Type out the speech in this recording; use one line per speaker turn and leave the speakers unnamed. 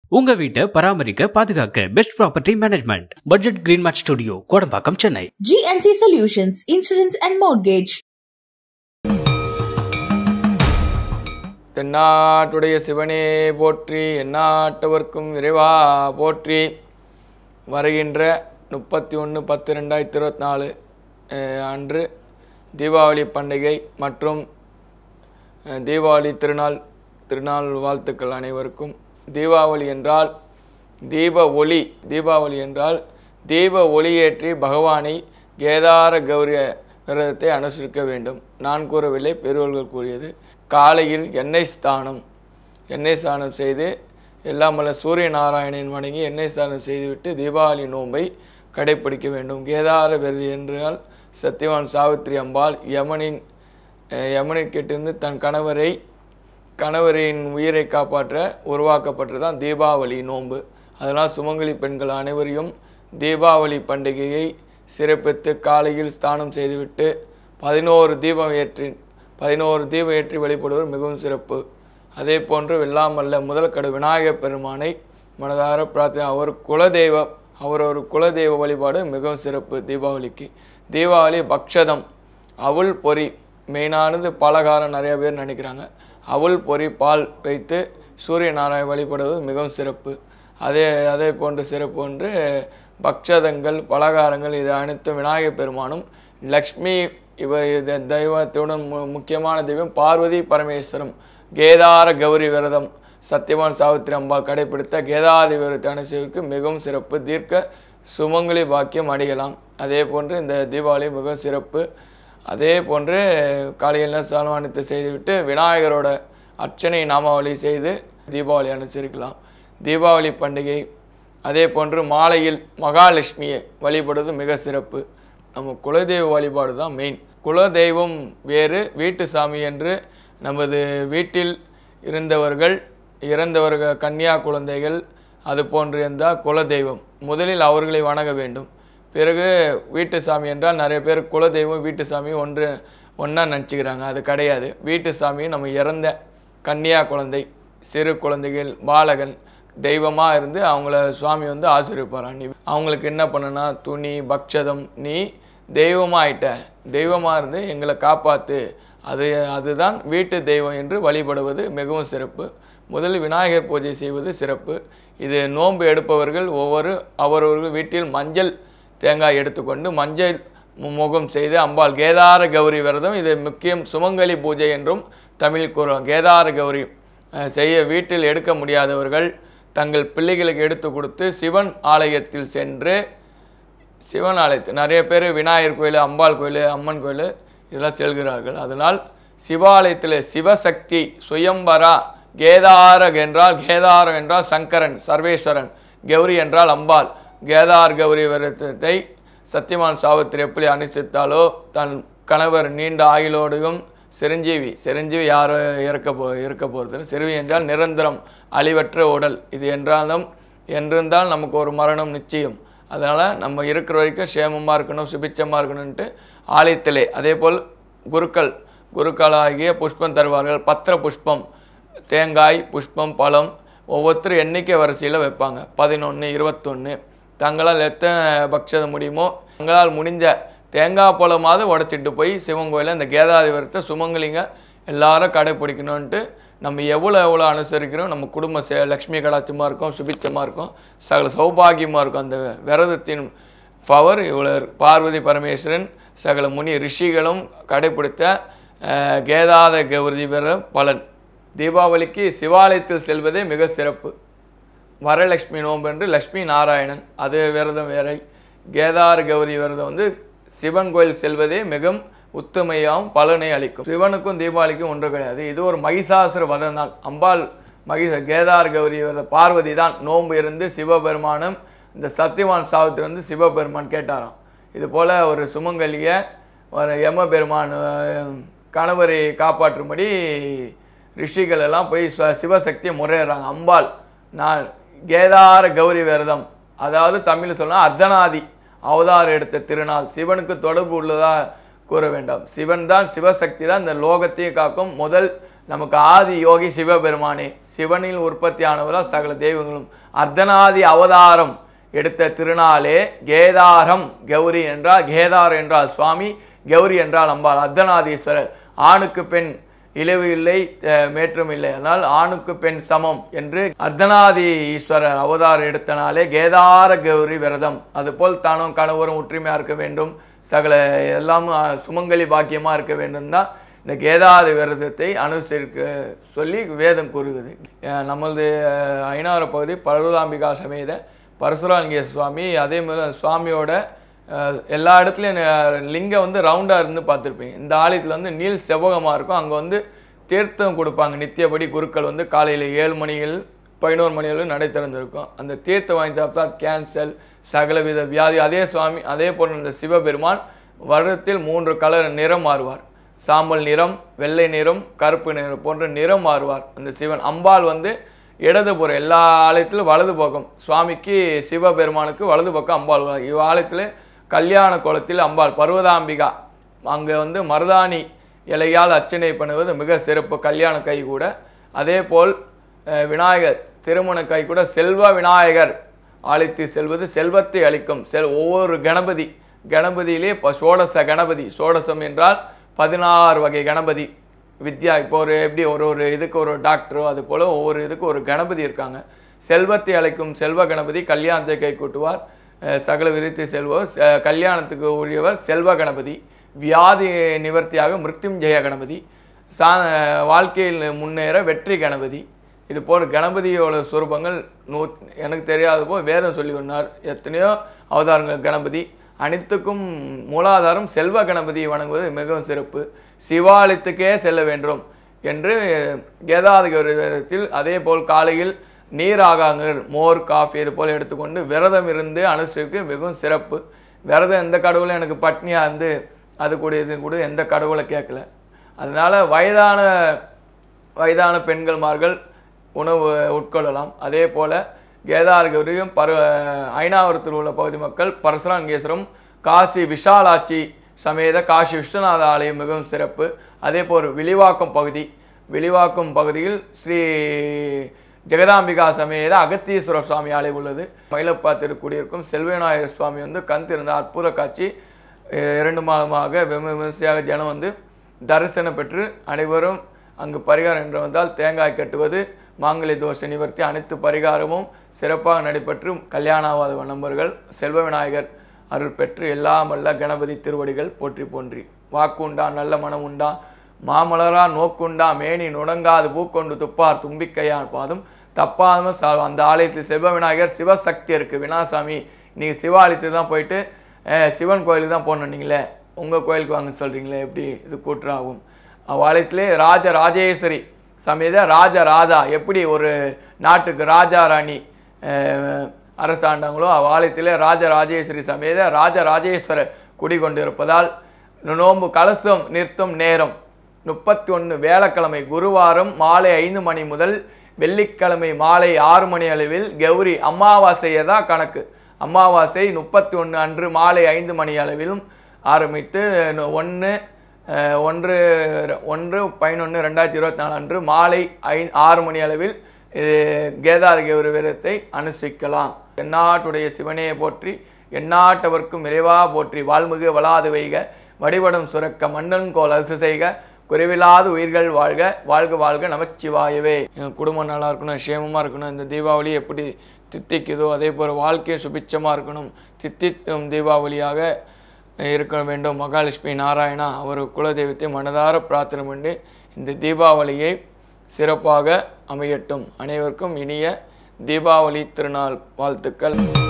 உங்க வீட்டை பராமரிக்க பாதுகாக்க best property management budget green mat studio Kodambakkam Chennai
GNC Solutions, Insurance and Mortgage.
தென்னாட்டுடைய சிவனே போற்றி எந்நாட்டவர்க்கும் இறைவா போற்றி வருகின்ற முப்பத்தி ஒன்று பத்து ரெண்டாயிரத்தி இருபத்தி நாலு அன்று தீபாவளி பண்டிகை மற்றும் அஹ், தீபாவளி திருநாள் திருநாள் வாழ்த்துக்கள் அனைவருக்கும் தீபாவளி என்றால் தீப ஒளி தீபாவளி என்றால் தீப ஒளியேற்றி பகவானை கேதார கௌரி விரதத்தை அனுசரிக்க வேண்டும் நான் கூறவில்லை பெரியவர்கள் கூறியது காலையில் எண்ணெய் ஸ்தானம் எண்ணெய் ஸ்நானம் செய்து எல்லாம் வல்ல சூரிய நாராயணன் வணங்கி எண்ணெய் ஸ்நானம் செய்துவிட்டு தீபாவளி நோன்பை கடைப்பிடிக்க வேண்டும் கேதார விரதி என்றால் சத்தியவான் சாவித்திரி அம்பாள் யமனின் அஹ், யமனிற்கிட்டிருந்து தன் கணவரை கணவரின் உயிரை காப்பாற்ற உருவாக்கப்பட்டது தான் தீபாவளி நோன்பு அதனால் சுமங்கலி பெண்கள் அனைவரையும் தீபாவளி பண்டிகையை சிறப்பித்து காலையில் ஸ்நானம் செய்துவிட்டு பதினோரு தீபம் ஏற்றி பதினோரு தீபம் ஏற்றி வழிபடுவர் மிகவும் சிறப்பு அதே போன்று வெள்ளாமல்ல முதல் கடு விநாயகப் பெருமானை மனதார பிரார்த்தனை அவர் குலதெய்வம் அவர் ஒரு குலதெய்வ வழிபாடு மிகவும் சிறப்பு தீபாவளிக்கு தீபாவளி பக்ஷதம் அவுள் பொரி மெயினானது பலகாரம் நிறைய பேர் நினைக்கிறாங்க அவுள் பொரி பால் வைத்து சூரிய நாராயண வழிபடுவது மிகவும் சிறப்பு அதே அதே போன்று சிறப்பு ஒன்று பக்ஷதங்கள் பலகாரங்கள் இது அனைத்தும் விநாயகப் பெருமானும் லக்ஷ்மி இவர் இது தெய்வத்துடன் மு முக்கியமான தெய்வம் பார்வதி பரமேஸ்வரம் கேதார கௌரி விரதம் சத்தியவான் சாவித்திரி அம்பாள் கடைபிடித்த கேதாரி விரதத்தை அனுசரிக்கு மிகவும் சிறப்பு தீர்க்க சுமங்கலி பாக்கியம் அடையலாம் அதே போன்று இந்த தீபாவளி மிகவும் சிறப்பு அதே போன்று காலையில் சாலவானத்தை செய்துவிட்டு விநாயகரோட அர்ச்சனை நாமாவளி செய்து தீபாவளி அனுசரிக்கலாம் தீபாவளி பண்டிகை அதே போன்று மாலையில் மகாலட்சுமியை வழிபடுவது மிக சிறப்பு நம்ம குலதெய்வ வழிபாடு தான் மெயின் குலதெய்வம் வேறு வீட்டு சாமி என்று நமது வீட்டில் இருந்தவர்கள் இறந்தவர்கள் கன்னியா குழந்தைகள் அது போன்று இருந்தால் குலதெய்வம் முதலில் அவர்களை வணங்க வேண்டும் பிறகு வீட்டு சாமி என்றால் நிறைய பேர் குலதெய்வம் வீட்டு சாமி ஒன்று ஒன்றா நினச்சிக்கிறாங்க அது கிடையாது வீட்டு சாமி நம்ம இறந்த கன்னியா குழந்தை சிறு குழந்தைகள் பாலகன் தெய்வமாக இருந்து அவங்கள சுவாமி வந்து ஆசீர்விப்பாராம் நீ அவங்களுக்கு என்ன பண்ணனா துணி பக்ஷதம் நீ தெய்வமாக ஆயிட்ட தெய்வமாக இருந்து எங்களை காப்பாற்று அது அதுதான் வீட்டு தெய்வம் என்று வழிபடுவது மிகவும் சிறப்பு முதலில் விநாயகர் பூஜை செய்வது சிறப்பு இது நோன்பு எடுப்பவர்கள் ஒவ்வொரு அவரவர்கள் வீட்டில் மஞ்சள் தேங்காய் எடுத்துக்கொண்டு மஞ்சள் மு- முகம் செய்து அம்பாள் கேதார கௌரி விரதம் இது முக்கியம் சுமங்கலி பூஜை என்றும் தமிழ் கூறுவோம் கேதார கௌரி அஹ், செய்ய வீட்டில் எடுக்க முடியாதவர்கள் தங்கள் பிள்ளைகளுக்கு எடுத்து கொடுத்து சிவன் ஆலயத்தில் சென்று சிவன் ஆலயத்தில் நிறைய பேர் விநாயகர் கோயில் அம்பாள் கோயில் அம்மன் கோயில் இதெல்லாம் செல்கிறார்கள் அதனால் சிவாலயத்தில் சிவசக்தி சுயம்பரா கேதார என்றால் கேதாரம் என்றால் சங்கரன் சர்வேஸ்வரன் கௌரி என்றால் அம்பாள் கேதார் கௌரி விரதத்தை சத்தியமான் சாவித்திரி எப்படி அனுசரித்தாலோ தன் கணவர் நீண்ட ஆயுளோடையும் சிரஞ்சீவி சிரஞ்சீவி யாரும் இறக்க போ இருக்க போகிறது சிறுவி என்றால் நிரந்தரம் அழிவற்ற உடல் இது என்றாலும் என்றிருந்தால் நமக்கு ஒரு மரணம் நிச்சயம் அதனால் நம்ம இருக்கிற வரைக்கும் சேமமாக இருக்கணும் சுபிச்சமாக இருக்கணும்ன்ட்டு ஆலயத்திலே அதே போல் குருக்கள் குருக்களாகிய புஷ்பம் தருவார்கள் பத்திர புஷ்பம் தேங்காய் புஷ்பம் பழம் ஒவ்வொருத்தரும் எண்ணிக்கை வரிசையில் வைப்பாங்க பதினொன்று இருபத்தொன்று தங்களால் எத்தனை பக்ஷதம் முடியுமோ தங்களால் முடிஞ்ச தேங்காய் பழமாவது உடச்சிட்டு போய் சிவன் கோயிலில் இந்த கேதாதிபரத்தை சுமங்கலிங்க எல்லாரும் கடைப்பிடிக்கணுன்ட்டு நம்ம எவ்வளோ எவ்வளோ அனுசரிக்கிறோம் நம்ம குடும்ப சே லக்ஷ்மி கடாட்சமாக இருக்கும் சுபிச்சமாக இருக்கும் சகல சௌபாகியமாக இருக்கும் அந்த விரதத்தின் பவர் இவ்வளோ இருக்கு. பார்வதி பரமேஸ்வரன் சகல முனி ரிஷிகளும் கடைப்பிடித்த அஹ், கேதாத கௌரி விரதம் பலன் தீபாவளிக்கு சிவாலயத்தில் செல்வதே மிக சிறப்பு வரலட்சுமி நோன்பு என்று லக்ஷ்மி நாராயணன் அது விரதம் வேறை கேதார கௌரி விரதம் வந்து சிவன் கோயில் செல்வதே மிகவும் உத்தமையாகவும் பலனை அளிக்கும் சிவனுக்கும் தீபாவளிக்கும் ஒன்று கிடையாது இது ஒரு மகிஷாசுர வத நாள் அம்பாள் மகிஷ கேதார் கௌரி விரத பார்வதி தான் நோன்பு இருந்து சிவபெருமானும் இந்த சத்தியவான் சாவித்திரி வந்து சிவபெருமான் கேட்டாராம் இது போல ஒரு சுமங்கலிய ஒரு யம பெருமான் அஹ், கணவரை காப்பாற்றும்படி ரிஷிகள் எல்லாம் போய் ச- சிவசக்தியை முறையிடுறாங்க அம்பாள் நான் கேதார கௌரி விரதம் அதாவது தமிழ் சொன்னா அர்த்தநாதி அவதாரம் எடுத்த திருநாள் சிவனுக்கு தொடர்பு உள்ளதா கூற வேண்டாம் சிவன் தான் சிவசக்தி தான் இந்த லோகத்தையும் காக்கும் முதல் நமக்கு ஆதி யோகி சிவபெருமானே சிவனில் உற்பத்தியானவதால் சகல தெய்வங்களும் அர்த்தநாதி அவதாரம் எடுத்த திருநாளே கேதாரம் கௌரி என்றால் கேதார் என்றால் சுவாமி கௌரி என்றால் அம்பாள் அர்த்தநாதீஸ்வரர் ஆணுக்கு பெண் இழிவு இல்லை அஹ், மேற்றும் இல்லை அதனால் ஆணுக்கு பெண் சமம் என்று அர்த்தநாதி ஈஸ்வரர் அவதாரம் எடுத்த நாளே கேதார கௌரி விரதம் அதுபோல் தானும் கணவரும் ஒற்றுமையா இருக்க வேண்டும் சகல எல்லாமும் அஹ், சுமங்கலி பாக்கியமா இருக்க வேண்டும் தான் இந்த கேதார விரதத்தை அனுசரிக்க சொல்லி வேதம் கூறுகிறது அஹ், நமது அஹ், ஐநாவர பகுதி பரதுராம்பிகா சமேத பரசுராலிங்க சுவாமி அதே மாதிரி சுவாமியோட அஹ், எல்லா இடத்துலையும் ந- லிங்கம் வந்து ரவுண்டாக இருந்து பார்த்துருப்பீங்க இந்த ஆலயத்தில் வந்து நீள் செவ்வகமாக இருக்கும் அங்கே வந்து தீர்த்தம் கொடுப்பாங்க நித்தியபடி குருக்கள் வந்து காலையில் ஏழு மணிகள் பதினோரு மணிகளும் நடை திறந்திருக்கும் அந்த தீர்த்தம் வாங்கி சாப்பிட்டா கேன்சர் சகலவித வியாதி அதே சுவாமி அதே போன்ற இந்த சிவபெருமான் வருடத்தில் மூன்று கலர் நிறம் மாறுவார் சாம்பல் நிறம் வெள்ளை நிறம் கருப்பு நிறம் போன்ற நிறம் மாறுவார் அந்த சிவன் அம்பாள் வந்து இடதுபுறம் எல்லா ஆலயத்திலும் வலது பக்கம் சுவாமிக்கு சிவபெருமானுக்கு வலது பக்கம் அம்பாள் வ- இவ் ஆலயத்தில் கல்யாண கோலத்தில் அம்பாள் பர்வதாம்பிகா அங்கே வந்து மருதாணி இலையால் அர்ச்சனை பண்ணுவது மிக சிறப்பு கல்யாண கை கூட அதே போல் அஹ், விநாயகர் திருமண கை கூட செல்வ விநாயகர் அழைத்து செல்வது செல்வத்தை அளிக்கும் செல் ஒவ்வொரு கணபதி கணபதியிலே இப்போ சோடச கணபதி சோடசம் என்றால் பதினாறு வகை கணபதி வித்யா இப்போ ஒரு எப்படி ஒரு ஒரு இதுக்கு ஒரு டாக்டரோ அது போல் ஒவ்வொரு இதுக்கு ஒரு கணபதி இருக்காங்க செல்வத்தை அழைக்கும் செல்வ கணபதி கல்யாணத்தை கை கூட்டுவார் அஹ் சகல விருத்தி செல்வர் ச- கல்யாணத்துக்கு உரியவர் செல்வ கணபதி வியாதி நிவர்த்தியாக மிருத்யுஞ்சய கணபதி சா வாழ்க்கையில் முன்னேற வெற்றி கணபதி இது போல கணபதியோட சுரூபங்கள் நூ எனக்கு தெரியாத போல் வேதம் சொல்லி சொன்னார் எத்தனையோ அவதாரங்கள் கணபதி அனைத்துக்கும் மூலாதாரம் செல்வ கணபதியை வணங்குவது மிகவும் சிறப்பு சிவாலயத்துக்கே செல்ல வேண்டும் என்று கேதாதிக விரதத்தில் அதே போல் காலையில் நீர் ஆகாங்கள் மோர் காஃபி இது போல் எடுத்துக்கொண்டு விரதம் இருந்து அனுசரிக்க மிகவும் சிறப்பு விரதம் எந்த கடவுளும் எனக்கு பட்னியாக இருந்து அது கூட இது கூட எந்த கடவுளை கேட்கல அதனால வயதான வயதான பெண்கள்மார்கள் உணவு உட்கொள்ளலாம் அதே போல கேதார்கௌரியும் பரு ஐநாவரத்தில் உள்ள பகுதி மக்கள் பரசுராங்கேஸ்வரம் காசி விஷாலாட்சி சமேத காசி விஸ்வநாத ஆலயம் மிகவும் சிறப்பு அதே போல் விளிவாக்கம் பகுதி விளிவாக்கம் பகுதியில் ஸ்ரீ ஜெகதாம்பிகா சமேத அகத்தீஸ்வரர் சுவாமி ஆலயம் உள்ளது மயிலப்பா திருக்குடியிருக்கும் செல்வநாயகர் சுவாமி வந்து கண் திறந்த அற்புத காட்சி அஹ் இரண்டு மாதமாக வெகு விமர்சையாக ஜனம் வந்து தரிசனம் பெற்று அனைவரும் அங்கு பரிகாரம் என்று வந்தால் தேங்காய் கட்டுவது மாங்கல்ய தோஷ நிவர்த்தி அனைத்து பரிகாரமும் சிறப்பாக நடைபெற்று கல்யாணாவாத நண்பர்கள் செல்வ விநாயகர் அருள் பெற்று எல்லாம் வல்ல கணபதி திருவடிகள் போற்றி போன்றி வாக்குண்டா நல்ல மனம் உண்டா மாமலரா நோக்குண்டா மேனி நுடங்காது பூக்கொண்டு துப்பார் தும்பிக்கையான் பாதம் தப்பாம சா- அந்த ஆலயத்தில் செல்வ விநாயகர் சிவசக்தி இருக்கு விநாசாமி நீங்க சிவாலயத்துக்கு தான் போயிட்டு அஹ், சிவன் கோயிலுக்கு தான் போகணும் நீங்களே உங்க கோயிலுக்கு வாங்க சொல்றீங்களே எப்படி இது கூற்றாகும் அவ்வாலயத்திலே ராஜ ராஜேஸ்வரி சமேத ராஜ ராதா எப்படி ஒரு நாட்டுக்கு ராஜா ராணி அஹ், அரசாண்டாங்களோ அவ்வாலயத்திலே ராஜ ராஜேஸ்வரி சமேத ராஜ ராஜேஸ்வரர் குடிகொண்டிருப்பதால் நோன்பு கலசம் நிறுத்தும் நேரம் முப்பத்தி ஒன்று வேளக்கிழமை குருவாரம் மாலை ஐந்து மணி முதல் வெள்ளிக்கிழமை மாலை ஆறு மணி அளவில் கௌரி அமாவாசையை தான் கணக்கு அமாவாசை முப்பத்தி ஒன்று அன்று மாலை ஐந்து மணி அளவிலும் ஆரம்பித்து ஒன்று ஒன்று ஒன்று பதினொன்று ரெண்டாயிரத்தி இருபத்தி நாலு அன்று மாலை ஐ ஆறு மணி அளவில் இது கேதார் கௌரி விரதத்தை அனுஷ்டிக்கலாம் எந்நாட்டுடைய சிவனையை போற்றி எந்நாட்டவர்க்கும் விரைவா போற்றி வாழ்மிகு வளாது வைக வடிவடம் சுரக்க மன்னன் கோல் அரசு செய்க குறைவில்லாத உயிர்கள் வாழ்க வாழ்க வாழ்க நமச்சிவாயவே என் குடும்பம் நல்லா இருக்கணும் சேமமாக இருக்கணும் இந்த தீபாவளி எப்படி தித்திக்குதோ அதே போல் வாழ்க்கையும் சுபிட்சமாக இருக்கணும் தித்திக்கும் தீபாவளியாக இருக்க வேண்டும் மகாலட்சுமி நாராயணா அவர் குலதெய்வத்தை மனதார பிரார்த்தனை பண்ணி இந்த தீபாவளியை சிறப்பாக அமையட்டும் அனைவருக்கும் இனிய தீபாவளி திருநாள் வாழ்த்துக்கள்